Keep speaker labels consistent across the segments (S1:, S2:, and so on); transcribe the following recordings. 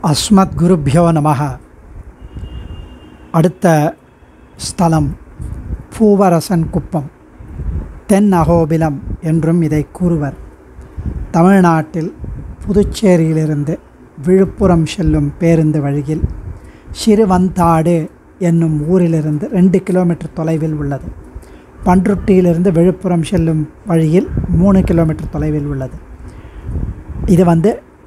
S1: அஸ்மத் குருப்பியோ நமக அடுத்த ஸ்தலம் பூவரசன் குப்பம் தென் அகோபிலம் என்றும் இதை கூறுவர் தமிழ்நாட்டில் புதுச்சேரியிலிருந்து விழுப்புரம் செல்லும் பேருந்து வழியில் சிறுவந்தாடு என்னும் ஊரிலிருந்து ரெண்டு கிலோமீட்டர் தொலைவில் உள்ளது பன்ருட்டியிலிருந்து விழுப்புரம் செல்லும் வழியில் மூணு கிலோமீட்டர் தொலைவில் உள்ளது இது வந்து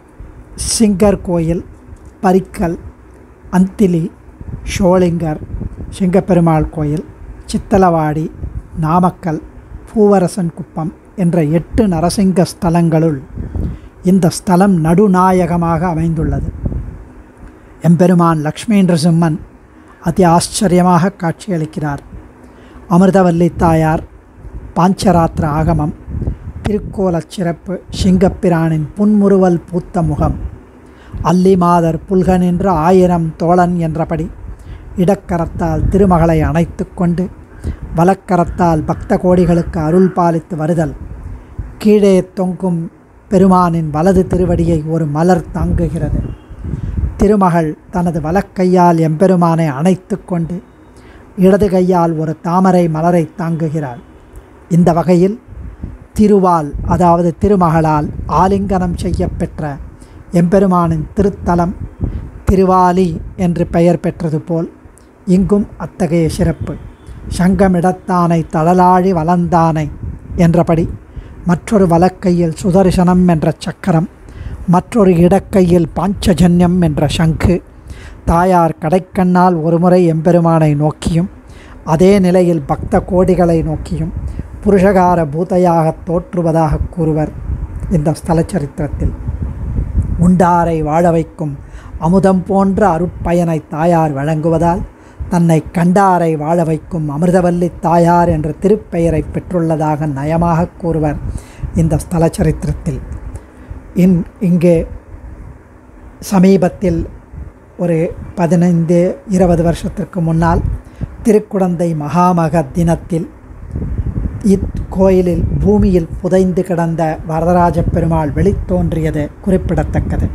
S1: சிங்கர் கோயில் பரிக்கல் அந்திலி ஷோலிங்கர் சிங்கப்பெருமாள் கோயில் சித்தலவாடி நாமக்கல் பூவரசன் குப்பம் என்ற எட்டு நரசிங்க ஸ்தலங்களுள் இந்த ஸ்தலம் நடுநாயகமாக அமைந்துள்ளது எம்பெருமான் லக்ஷ்மி நரசிம்மன் அதி ஆச்சரியமாக காட்சியளிக்கிறார் அமிர்தவல்லி தாயார் பாஞ்சராத்திர ஆகமம் திருக்கோலச் சிறப்பு சிங்கப்பிரானின் புன்முறுவல் பூத்த முகம் அல்லிமாதர் புல்கனின்ற ஆயிரம் தோழன் என்றபடி இடக்கரத்தால் திருமகளை அணைத்து கொண்டு வலக்கரத்தால் பக்த கோடிகளுக்கு அருள் பாலித்து வருதல் கீழே தொங்கும் பெருமானின் வலது திருவடியை ஒரு மலர் தாங்குகிறது திருமகள் தனது வலக்கையால் எம்பெருமானை அணைத்து கொண்டு இடது கையால் ஒரு தாமரை மலரை தாங்குகிறாள் இந்த வகையில் திருவால் அதாவது திருமகளால் ஆலிங்கனம் செய்யப்பெற்ற எம்பெருமானின் திருத்தலம் திருவாலி என்று பெயர் பெற்றது போல் இங்கும் அத்தகைய சிறப்பு சங்கமிடத்தானை தளலாழி வளர்ந்தானை என்றபடி மற்றொரு வலக்கையில் சுதர்சனம் என்ற சக்கரம் மற்றொரு இடக்கையில் பாஞ்சஜன்யம் என்ற சங்கு தாயார் கடைக்கண்ணால் ஒருமுறை எம்பெருமானை நோக்கியும் அதே நிலையில் பக்த கோடிகளை நோக்கியும் புருஷகார பூதையாக தோற்றுவதாக கூறுவர் இந்த ஸ்தல சரித்திரத்தில் உண்டாரை வாழ வைக்கும் அமுதம் போன்ற அருட்பயனை தாயார் வழங்குவதால் தன்னை கண்டாரை வாழ வைக்கும் அமிர்தவல்லி தாயார் என்ற திருப்பெயரை பெற்றுள்ளதாக நயமாக கூறுவர் இந்த ஸ்தல சரித்திரத்தில் இன் இங்கே சமீபத்தில் ஒரு பதினைந்து இருபது வருஷத்திற்கு முன்னால் திருக்குடந்தை மகாமக தினத்தில் இக்கோயிலில் பூமியில் புதைந்து கிடந்த வரதராஜ பெருமாள் வெளித்தோன்றியது குறிப்பிடத்தக்கது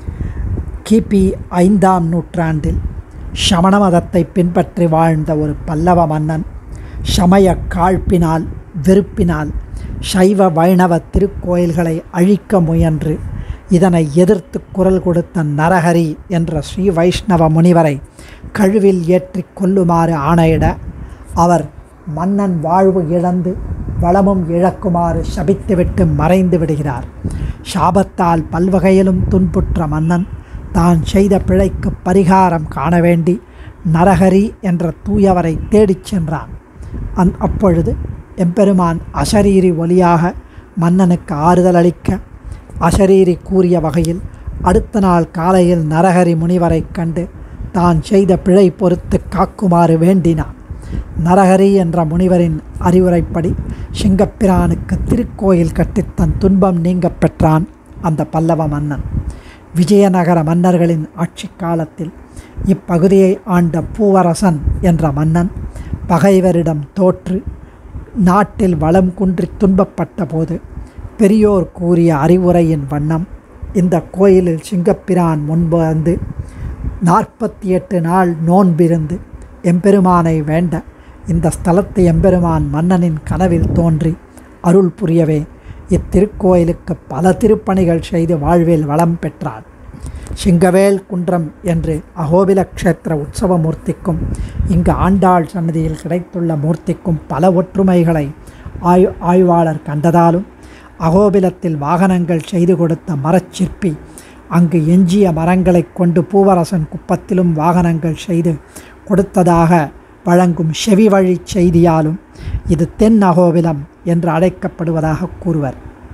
S1: கிபி ஐந்தாம் நூற்றாண்டில் சமண மதத்தை பின்பற்றி வாழ்ந்த ஒரு பல்லவ மன்னன் சமய காழ்ப்பினால் வெறுப்பினால் சைவ வைணவ திருக்கோயில்களை அழிக்க முயன்று இதனை எதிர்த்து குரல் கொடுத்த நரஹரி என்ற ஸ்ரீ வைஷ்ணவ முனிவரை கழுவில் ஏற்றி கொல்லுமாறு ஆணையிட அவர் மன்னன் வாழ்வு இழந்து வளமும் இழக்குமாறு சபித்துவிட்டு மறைந்து விடுகிறார் சாபத்தால் பல்வகையிலும் துன்புற்ற மன்னன் தான் செய்த பிழைக்கு பரிகாரம் காண வேண்டி நரஹரி என்ற தூயவரை தேடிச் சென்றான் அந் அப்பொழுது எம்பெருமான் அசரீரி ஒலியாக மன்னனுக்கு ஆறுதல் அளிக்க அசரீரி கூறிய வகையில் அடுத்த நாள் காலையில் நரஹரி முனிவரைக் கண்டு தான் செய்த பிழை பொறுத்து காக்குமாறு வேண்டினான் நரஹரி என்ற முனிவரின் அறிவுரைப்படி சிங்கப்பிரானுக்கு திருக்கோயில் கட்டி தன் துன்பம் நீங்க பெற்றான் அந்த பல்லவ மன்னன் விஜயநகர மன்னர்களின் ஆட்சி காலத்தில் இப்பகுதியை ஆண்ட பூவரசன் என்ற மன்னன் பகைவரிடம் தோற்று நாட்டில் வளம் குன்றி துன்பப்பட்ட போது பெரியோர் கூறிய அறிவுரையின் வண்ணம் இந்த கோயிலில் சிங்கப்பிரான் முன்பு வந்து நாற்பத்தி எட்டு நாள் நோன்பிருந்து எம்பெருமானை வேண்ட இந்த ஸ்தலத்தை எம்பெருமான் மன்னனின் கனவில் தோன்றி அருள் புரியவே இத்திருக்கோயிலுக்கு பல திருப்பணிகள் செய்து வாழ்வில் வளம் பெற்றார் சிங்கவேல் குன்றம் என்று அகோபில க்ஷேத்திர உற்சவ மூர்த்திக்கும் இங்கு ஆண்டாள் சன்னதியில் கிடைத்துள்ள மூர்த்திக்கும் பல ஒற்றுமைகளை ஆய் ஆய்வாளர் கண்டதாலும் அகோபிலத்தில் வாகனங்கள் செய்து கொடுத்த மரச்சிற்பி அங்கு எஞ்சிய மரங்களை கொண்டு பூவரசன் குப்பத்திலும் வாகனங்கள் செய்து கொடுத்ததாக வழங்கும் செவி வழி செய்தியாலும் இது தென் அகோபிலம் என்று அழைக்கப்படுவதாக கூறுவர்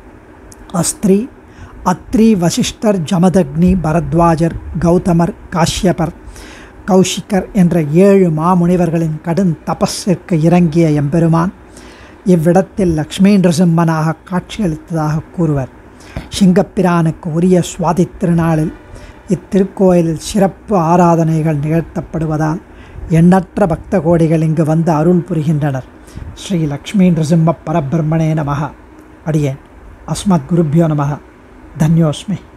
S1: அஸ்திரி அத்ரி வசிஷ்டர் ஜமதக்னி பரத்வாஜர் கௌதமர் காஷ்யபர் கௌஷிகர் என்ற ஏழு மாமுனிவர்களின் கடும் தபஸிற்கு இறங்கிய எம்பெருமான் இவ்விடத்தில் லக்ஷ்மி நரசிம்மனாக காட்சியளித்ததாக கூறுவர் சிங்கப்பிரானுக்கு உரிய சுவாதி திருநாளில் இத்திருக்கோயிலில் சிறப்பு ஆராதனைகள் நிகழ்த்தப்படுவதால் எண்ணற்ற பக்த கோடிகள் இங்கு வந்து அருள் புரிகின்றனர் ஸ்ரீ லக்ஷ்மி நரசிம்ம பரபிரம்மணே நமக அடியேன் அஸ்மத் குருப்பியோ நமக தன்யோஸ்மி